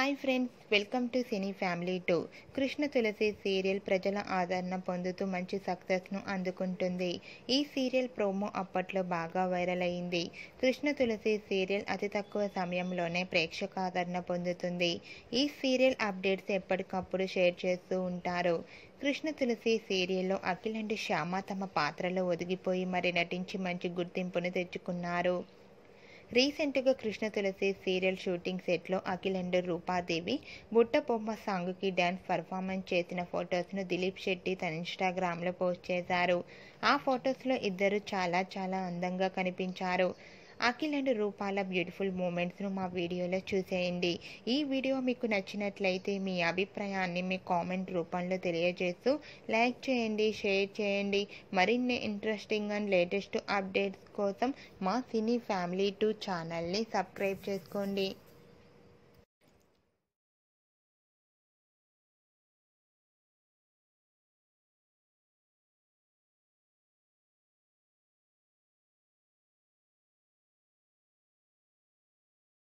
hi friends welcome to cine family two Krishna Tulasi serial ప్రజల ఆదరణ పొందుతూ మంచి సక్సెస్ను అందుకుంటుంది ఈ సీరియల్ ప్రోమో అప్పట్లో బాగా వైరల్ అయింది కృష్ణ తులసి సీరియల్ అతి తక్కువ సమయంలోనే ప్రేక్షక ఆదరణ పొందుతుంది ఈ సీరియల్ అప్డేట్స్ ఎప్పటికప్పుడు షేర్ చేస్తూ ఉంటారు కృష్ణ తులసి సీరియల్లో అఖిల్ అండ్ శ్యామ తమ పాత్రలో ఒదిగిపోయి మరి నటించి మంచి గుర్తింపును తెచ్చుకున్నారు రీసెంట్గా కృష్ణ తులసి సీరియల్ షూటింగ్ సెట్లో అఖిల్ అండ్ రూపాదేవి బుట్ట బొమ్మ సాంగ్కి డ్యాన్స్ పర్ఫార్మెన్స్ చేసిన ఫొటోస్ను దిలీప్ శెట్టి తన ఇన్స్టాగ్రామ్లో పోస్ట్ చేశారు ఆ ఫొటోస్లో ఇద్దరు చాలా చాలా అందంగా కనిపించారు అఖిల్ అండ్ రూపాల బ్యూటిఫుల్ మూమెంట్స్ను మా వీడియోలో చూసేయండి ఈ వీడియో మీకు నచ్చినట్లయితే మీ అభిప్రాయాన్ని మీ కామెంట్ రూపంలో తెలియజేస్తూ లైక్ చేయండి షేర్ చేయండి మరిన్ని ఇంట్రెస్టింగ్ అండ్ లేటెస్ట్ అప్డేట్స్ కోసం మా సినీ ఫ్యామిలీ టూ ఛానల్ని సబ్స్క్రైబ్ చేసుకోండి